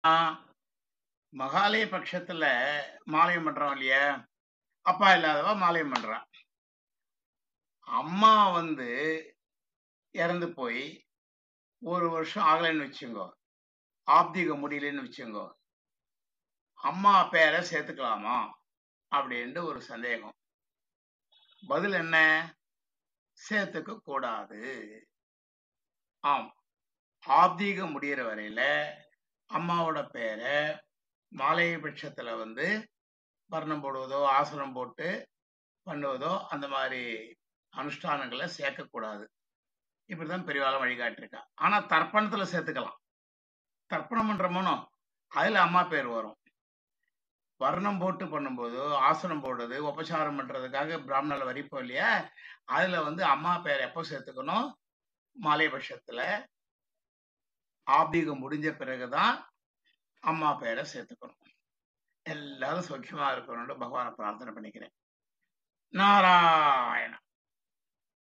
ஆ, மகாலய பட்சத்துல மாலயம் பண்றோம் இல்லையா அப்பா இல்லாதவ மாலயம் பண்றா அம்மா வந்து இறந்து போய் ஒரு வருஷம் ஆகலைன்னு வச்சுங்கோ ஆப்திகம் முடியலன்னு வச்சுங்கோ அம்மா பேரை சேர்த்துக்கலாமா அப்படின்ட்டு ஒரு சந்தேகம் பதில் என்ன சேர்த்துக்க கூடாது ஆம் ஆப்தீகம் முடியிற வரையில அம்மாவோட பேரை மாலைய பட்சத்துல வந்து வர்ணம் போடுவதோ ஆசனம் போட்டு பண்ணுவதோ அந்த மாதிரி அனுஷ்டானங்களை சேர்க்கக்கூடாது இப்படிதான் பெரியவாளம் வழிகாட்டிருக்கா ஆனா தர்ப்பணத்துல சேர்த்துக்கலாம் தர்ப்பணம் பண்றோமோனோ அதுல அம்மா பேர் வரும் வர்ணம் போட்டு பண்ணும்போது ஆசனம் போடுறது உபசாரம் பண்றதுக்காக பிராமணால வரிப்போம் இல்லையா அதுல வந்து அம்மா பேர் எப்போ சேர்த்துக்கணும் மாலை பட்சத்துல ஆப்தீகம் முடிஞ்ச பிறகுதான் அம்மா பேரை சேர்த்துக்கணும் எல்லாரும் சௌக்கியமா இருக்கணும்னு பகவானை பிரார்த்தனை பண்ணிக்கிறேன் நாராயண